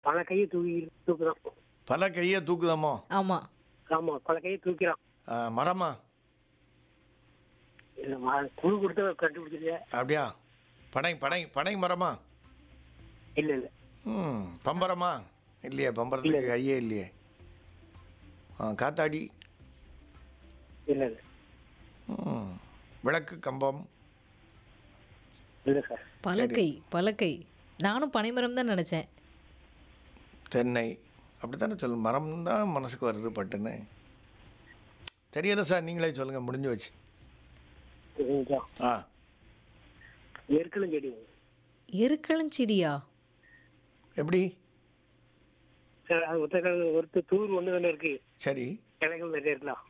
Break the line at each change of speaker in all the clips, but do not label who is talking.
பல கையை தூக்கி தூக்குறான்
பல கையை தூக்குதாமோ
ஆமா
ஆமா பல கையை தூக்கிறான்
ஆ, மரமா
இல்ல ம- குழு கொடுத்த கண்டுபிடிச்சது
அப்படியா பனை பனை பனை மரமா
இல்ல இல்ல
ம் பம்பரமா இல்லையே பம்பரத்துக்கு கையே இல்லையே ஆ காத்தாடி
இல்ல இல்ல
ம் விளக்கு கம்பம்
இல்ல சார்
பலக்கை பலக்கை நானும் பனைமரம் தான் நினைச்சேன்
தென்னை அப்படித்தானே சொல்லு மரம் தான் மனசுக்கு வருது பட்டுன்னு தெரியல சார் நீங்களே சொல்லுங்கள் முடிஞ்சு வச்சு
சரிங்களா?
ஆ
எருக்களும் செடி
எருக்களஞ்செடியா
எப்படி
சார் அது ஒருத்தர் ஒருத்தர் தூர் ஒண்ணு தானே இருக்கு
சரி
கிளைகள் நிறைய இருக்கலாம்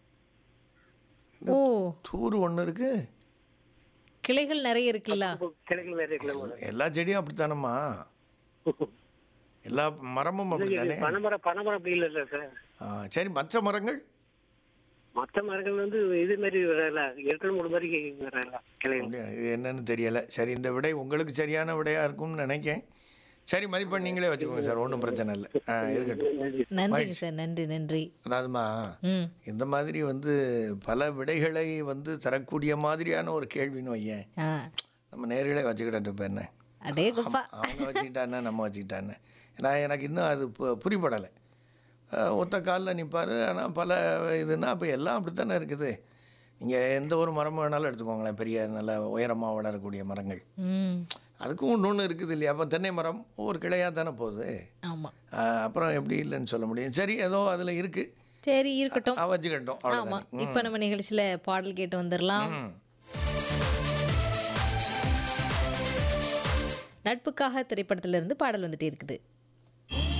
ஓ
தூர் ஒன்று இருக்கு
கிளைகள் நிறைய இருக்குல்ல
இப்போ கிளைகள் நிறைய இருக்கலாம்
எல்லா செடியும் அப்படித்தானம்மா எல்லா மரமும் அப்படித்தானே
பனைமரம் பனைமரம் அப்படி இல்ல இல்ல சார்
ஆ, சரி மற்ற மரங்கள்
மற்ற மரங்கள் வந்து இது மாதிரி வரல எருக்கள் மூணு மாதிரி வரல கிளைகள்
அப்படியா? இது என்னன்னு தெரியல சரி இந்த விடை உங்களுக்கு சரியான விடையா இருக்கும்னு நினைக்கேன் சரி மதிப்பெண் நீங்களே வச்சுக்கோங்க சார் ஒன்றும் பிரச்சனை இல்லை ஆ, இருக்கட்டும்
நன்றிங்க சார் நன்றி நன்றி
அதாவதுமா
ம்
இந்த மாதிரி வந்து பல விடைகளை வந்து தரக்கூடிய மாதிரியான ஒரு கேள்வின்னு வையேன்
ஆ
நம்ம நேர்களே வச்சுக்கிட்டோம் இப்போ என்ன
அடே குப்பா
அவங்க வச்சுக்கிட்டானே நம்ம வச்சுக்கிட்டானே நான் எனக்கு இன்னும் அது பு- புரிபடலை அஹ் ஒத்த காலில் நிற்பார் ஆனால் பல இதுன்னா அப்போ எல்லாம் அப்படி தானே இருக்குது நீங்கள் எந்த ஒரு மரம் வேணாலும் எடுத்துக்கோங்களேன் பெரிய நல்ல உயரமாக வளரக்கூடிய மரங்கள்
ம்
அதுக்கும் ஒன்று ஒன்று இருக்குது இல்லையா அப்போ தென்னை மரம் ஒவ்வொரு கிளையாக தானே போகுது
ஆமா
அஹ் அப்புறம் எப்படி இல்லைன்னு சொல்ல முடியும் சரி ஏதோ அதில் இருக்குது
சரி இருக்கட்டும்
வச்சுக்கிட்டோம்
ஆமா
அவ்வளோதான்
இப்ப நம்ம நிகழ்ச்சியில பாடல் கேட்டு வந்துடலாம்
ம்
நட்புக்காக திரைப்படத்துல இருந்து பாடல் வந்துட்டே இருக்குது